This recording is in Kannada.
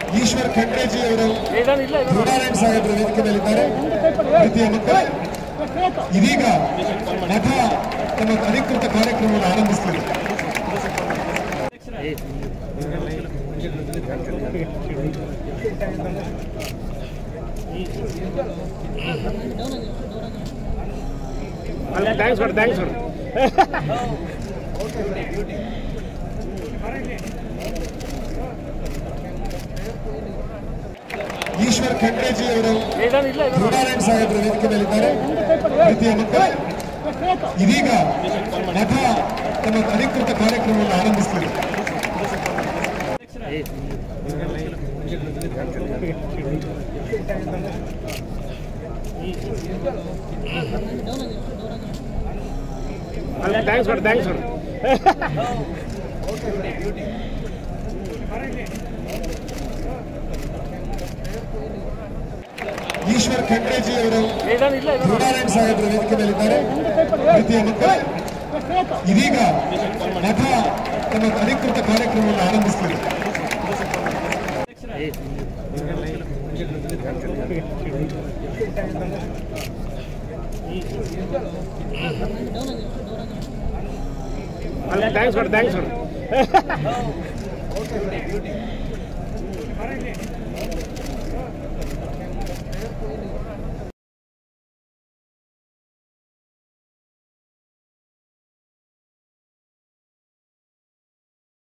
ಈಶ್ವರ್ ಖಂಡ್ರೇಜಿ ಅವರು ಗುರುನಾರಾಯಣ್ ಸಾಹೇಬರು ವೇದಿಕೆ ಮೇಲಿದ್ದಾರೆ ಪ್ರೀತಿಯ ಮಕ್ಕಳೇ ಇದೀಗ ಮಠ ತಮ್ಮ ಅಧಿಕೃತ ಕಾರ್ಯಕ್ರಮವನ್ನು ಆರಂಭಿಸ್ತಿದೆ thanks sir thanks sir Eshwar Khandreji ಅವರು ಗುರುನಾರಾಯಣ್ ಸಾಹೇಬರು ವೇದಿಕೆ ಮೇಲಿದ್ದಾರೆ ಪ್ರೀತಿಯ ಮಕ್ಕಳೇ ಇದೀಗ ಮಠ ತಮ್ಮ ಅಧಿಕೃತ ಕಾರ್ಯಕ್ರಮವನ್ನು ಆರಂಭಿಸ್ತಿದೆ thanks sir thanks sir Eshwar Khandreji ಅವರು ಗುರುನಾರಾಯಣ್ ಸಾಹೇಬರು ವೇದಿಕೆ ಮೇಲಿದ್ದಾರೆ ಪ್ರೀತಿಯ ಮಕ್ಕಳೇ ಇದೀಗ ಮಠ ತಮ್ಮ ಅಧಿಕೃತ ಕಾರ್ಯಕ್ರಮವನ್ನು ಆರಂಭಿಸ್ತಿದೆ ಥ್ಯಾಂಕ್ಸ್ ಸರ್ ಥ್ಯಾಂಕ್ಸ್ ಸರ್